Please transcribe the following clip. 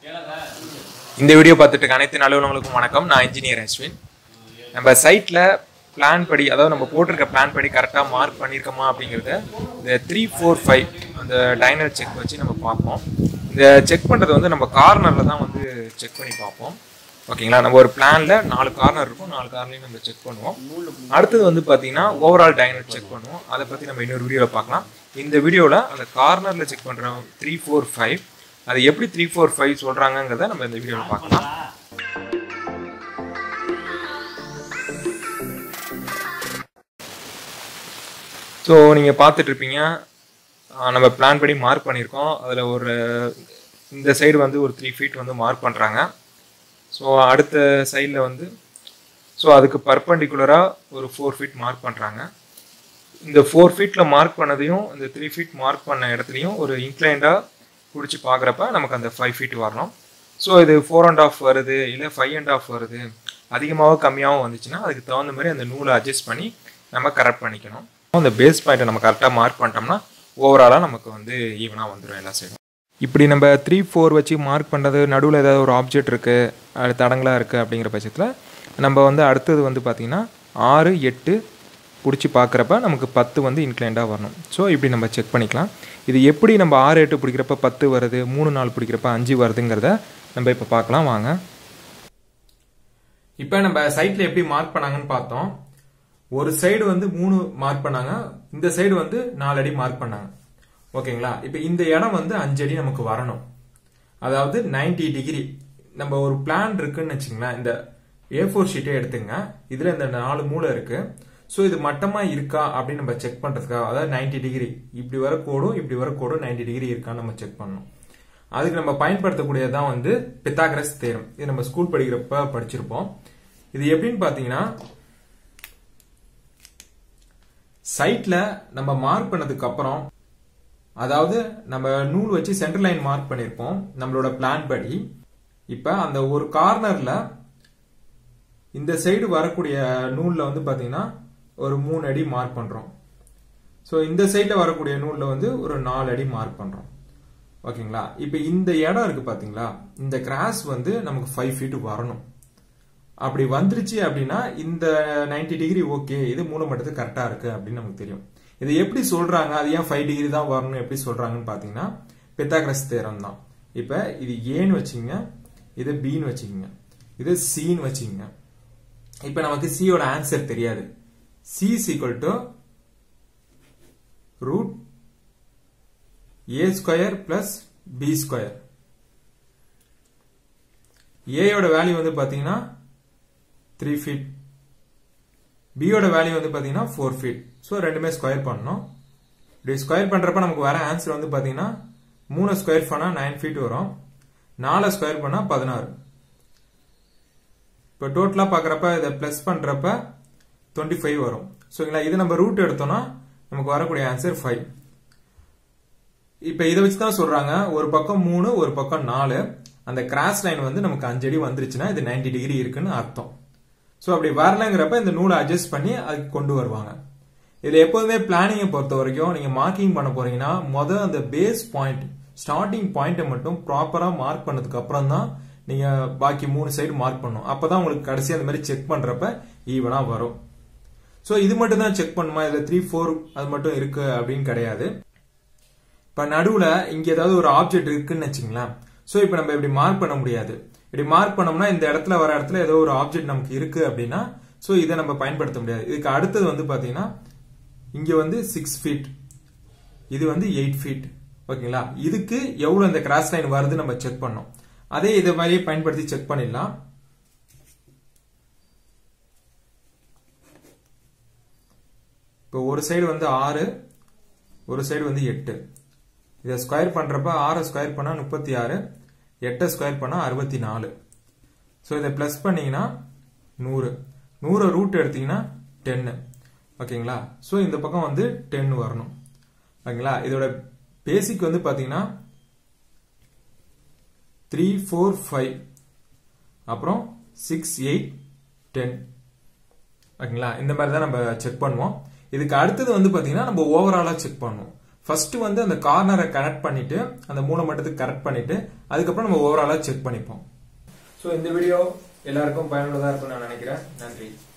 இந்த வீடியோ பார்த்துட்டு இருக்க அனைத்து நல்லவங்களுக்கும் வணக்கம் நான் இன்ஜினியர் அஸ்வின் நம்ம சைட்டில் பிளான் படி அதாவது நம்ம போட்டிருக்க பிளான் படி கரெக்டாக மார்க் பண்ணியிருக்கோமா அப்படிங்கிறத இந்த த்ரீ ஃபோர் ஃபைவ் அந்த டைனர் செக் வச்சு நம்ம பார்ப்போம் இந்த செக் பண்ணுறது வந்து நம்ம கார்னரில் தான் வந்து செக் பண்ணி பார்ப்போம் ஓகேங்களா நம்ம ஒரு பிளானில் நாலு கார்னர் இருக்கும் நாலு கார்னரையும் நம்ம செக் பண்ணுவோம் அடுத்தது வந்து பார்த்தீங்கன்னா ஓவரால் டைனர் செக் பண்ணுவோம் அதை பற்றி நம்ம இன்னொரு வீடியோவில் பார்க்கலாம் இந்த வீடியோவில் அந்த கார்னரில் செக் பண்ணுறோம் த்ரீ ஃபோர் ஃபைவ் அது எப்படி த்ரீ ஃபோர் ஃபைவ் சொல்கிறாங்கங்கிறத நம்ம இந்த வீடியோவில் பார்க்கலாம் ஸோ நீங்கள் பார்த்துட்டு இருப்பீங்க ஆஹ் நம்ம பிளான் பண்ணி மார்க் பண்ணியிருக்கோம் அதில் ஒரு இந்த சைடு வந்து ஒரு த்ரீ ஃபீட் வந்து மார்க் பண்ணுறாங்க ஸோ அடுத்த சைடில் வந்து ஸோ அதுக்கு பர்பண்டிகுலராக ஒரு ஃபோர் ஃபீட் மார்க் பண்ணுறாங்க இந்த ஃபோர் ஃபீட்டில் மார்க் பண்ணதையும் இந்த த்ரீ ஃபீட் மார்க் பண்ண இடத்துலையும் ஒரு இன்க்ளைண்டாக பிடிச்சி பார்க்குறப்ப நமக்கு அந்த ஃபைவ் ஃபீட் வரணும் ஸோ இது ஃபோர் அண்ட் ஆஃப் வருது இல்லை ஃபைவ் அண்ட் ஆஃப் வருது அதிகமாகவும் கம்மியாகவும் வந்துச்சுன்னா அதுக்கு தகுந்த மாதிரி அந்த நூலை அட்ஜஸ்ட் பண்ணி நம்ம கரெக்ட் பண்ணிக்கணும் அந்த பேஸ் பாயிண்ட்டை நம்ம கரெக்டாக மார்க் பண்ணிட்டோம்னா ஓவராலாக நமக்கு வந்து ஈவனாக வந்துடும் எல்லா சைடும் இப்படி நம்ம த்ரீ ஃபோர் வச்சு மார்க் பண்ணுறது நடுவில் ஏதாவது ஒரு ஆப்ஜெக்ட் இருக்குது அது தடங்களாக இருக்குது அப்படிங்கிற பட்சத்தில் நம்ம வந்து அடுத்தது வந்து பார்த்திங்கன்னா ஆறு எட்டு பிடிச்சி பார்க்குறப்ப நமக்கு பத்து வந்து இன்க்ளைண்டாக வரணும் ஸோ இப்படி நம்ம செக் பண்ணிக்கலாம் இது எப்படி நம்ம ஆறு எட்டு பிடிக்கிறப்ப பத்து வருது மூணு நாலு பிடிக்கிறப்ப அஞ்சு வருதுங்கிறத நம்ம இப்போ பார்க்கலாம் வாங்க இப்போ நம்ம சைட்டில் எப்படி மார்க் பண்ணாங்கன்னு பார்த்தோம் ஒரு சைடு வந்து மூணு மார்க் பண்ணாங்க இந்த சைடு வந்து நாலு அடி மார்க் பண்ணாங்க ஓகேங்களா இப்போ இந்த இடம் வந்து அஞ்சு அடி நமக்கு வரணும் அதாவது 90 டிகிரி நம்ம ஒரு பிளான் இருக்குன்னு வச்சுங்களேன் இந்த ஏ ஃபோர் ஷீட்டே எடுத்துங்க இதுல இந்த நாலு மூலை இருக்கு ஸோ இது மட்டமா இருக்கா அப்படின்னு நம்ம செக் பண்றதுக்காக அதாவது 90 டிகிரி இப்படி வர கோடும் இப்படி வர கோடும் 90 டிகிரி இருக்கான்னு நம்ம செக் பண்ணணும் அதுக்கு நம்ம பயன்படுத்தக்கூடியதுதான் வந்து பித்தாகரஸ் தேரம் இது நம்ம ஸ்கூல் படிக்கிறப்ப படிச்சிருப்போம் இது எப்படின்னு பாத்தீங்கன்னா சைட்ல நம்ம மார்க் பண்ணதுக்கு அப்புறம் அதாவது நம்ம நூல் வச்சு சென்டர் லைன் மார்க் பண்ணியிருப்போம் நம்மளோட பிளான் படி இப்ப அந்த ஒரு கார்னர்ல இந்த சைடு வரக்கூடிய நூல்ல வந்து பாத்தீங்கன்னா ஒரு மூணு அடி மார்க் பண்றோம் ஸோ இந்த சைடில் வரக்கூடிய நூலில் வந்து ஒரு நாலு அடி மார்க் பண்றோம் ஓகேங்களா இப்போ இந்த இடம் இருக்கு பாத்தீங்களா இந்த கிராஸ் வந்து நமக்கு ஃபைவ் ஃபீட் வரணும் அப்படி வந்துருச்சு அப்படின்னா இந்த 90 டிகிரி ஓகே இது மூணு மட்டத்துக்கு கரெக்டா இருக்கு அப்படின்னு நமக்கு தெரியும் இது எப்படி சொல்றாங்க அது ஏன் ஃபைவ் டிகிரி தான் வரணும் எப்படி சொல்றாங்கன்னு பாத்தீங்கன்னா பித்தாகரஸ் தேரம் தான் இப்ப இது ஏன்னு வச்சுங்க இது பின்னு வச்சுக்கோங்க இது சின்னு வச்சுக்கோங்க இப்ப நமக்கு சியோட ஆன்சர் தெரியாது C equal to root A square plus B square ஏயோட வேல்யூ வந்து பாத்தீங்கன்னா த்ரீ ஃபீட் பியோட வேல்யூ வந்து பாத்தீங்கன்னா ஃபோர் ஃபீட் ஸோ ரெண்டுமே ஸ்கொயர் பண்ணணும் இப்படி ஸ்கொயர் பண்றப்ப நமக்கு வர ஆன்சர் வந்து பாத்தீங்கன்னா மூணு ஸ்கொயர் பண்ணா நைன் ஃபீட் வரும் நாலு ஸ்கொயர் பண்ணா பதினாறு இப்போ டோட்டலா பாக்குறப்ப இதை பிளஸ் பண்றப்ப டுவெண்ட்டி ஃபைவ் வரும் ஸோங்களா இது நம்ம ரூட் எடுத்தோம்னா நமக்கு வரக்கூடிய ஆன்சர் ஃபைவ் இப்போ இதை வச்சு தான் சொல்றாங்க ஒரு பக்கம் மூணு ஒரு பக்கம் நாலு அந்த கிராஸ் லைன் வந்து நமக்கு அஞ்சு அடி வந்துருச்சுன்னா இது 90 டிகிரி இருக்குன்னு அர்த்தம் ஸோ அப்படி வரலங்கிறப்ப இந்த நூலை அட்ஜஸ்ட் பண்ணி அதுக்கு கொண்டு வருவாங்க இதுல எப்போதுமே பிளானிங்கை பொறுத்த வரைக்கும் நீங்க மார்க்கிங் பண்ண போறீங்கன்னா மொதல் அந்த பேஸ் பாயிண்ட் ஸ்டார்டிங் பாயிண்ட்டை மட்டும் ப்ராப்பரா மார்க் பண்ணதுக்கு அப்புறம் தான் நீங்க பாக்கி மூணு சைடு மார்க் பண்ணணும் அப்பதான் உங்களுக்கு கடைசி அந்த மாதிரி செக் பண்றப்ப ஈவனா வரும் ஸோ இது மட்டும் தான் செக் பண்ணுமா இதுல த்ரீ ஃபோர் அது மட்டும் இருக்கு அப்படின்னு கிடையாது இப்ப நடுவுல இங்க ஏதாவது ஒரு ஆப்ஜெக்ட் இருக்குன்னு வச்சுங்களேன் சோ இப்ப நம்ம இப்படி மார்க் பண்ண முடியாது இப்படி மார்க் பண்ணோம்னா இந்த இடத்துல வர இடத்துல ஏதோ ஒரு ஆப்ஜெக்ட் நமக்கு இருக்கு அப்படின்னா சோ இதை நம்ம பயன்படுத்த முடியாது இதுக்கு அடுத்தது வந்து பாத்தீங்கன்னா இங்க வந்து சிக்ஸ் ஃபீட் இது வந்து எயிட் ஃபீட் ஓகேங்களா இதுக்கு எவ்வளவு இந்த கிராஸ் லைன் வருது நம்ம செக் பண்ணோம் அதே இதை மாதிரியே பயன்படுத்தி செக் பண்ணிடலாம் இப்போ ஒரு சைடு வந்து ஆறு ஒரு சைடு வந்து எட்டு இதை ஸ்கொயர் பண்றப்ப ஆறை ஸ்கொயர் பண்ணா முப்பத்தி ஆறு எட்டை ஸ்கொயர் பண்ணா அறுபத்தி நாலு ஸோ இதை பிளஸ் பண்ணீங்கன்னா நூறு நூறை ரூட் எடுத்தீங்கன்னா டென்னு ஓகேங்களா ஸோ இந்த பக்கம் வந்து டென் வரணும் ஓகேங்களா இதோட பேசிக் வந்து பாத்தீங்கன்னா த்ரீ ஃபோர் ஃபைவ் அப்புறம் சிக்ஸ் எயிட் டென் ஓகேங்களா இந்த மாதிரி தான் நம்ம செக் பண்ணுவோம் இதுக்கு அடுத்தது வந்து பாத்தீங்கன்னா நம்ம ஓவராலா செக் பண்ணுவோம் ஃபர்ஸ்ட் வந்து அந்த கார்னரை கனெக்ட் பண்ணிட்டு அந்த மூணு மட்டத்துக்கு கரெக்ட் பண்ணிட்டு அதுக்கப்புறம் நம்ம ஓவராலா செக் பண்ணிப்போம் ஸோ இந்த வீடியோ எல்லாருக்கும் பயனுள்ளதா இருக்கும்னு நான் நினைக்கிறேன் நன்றி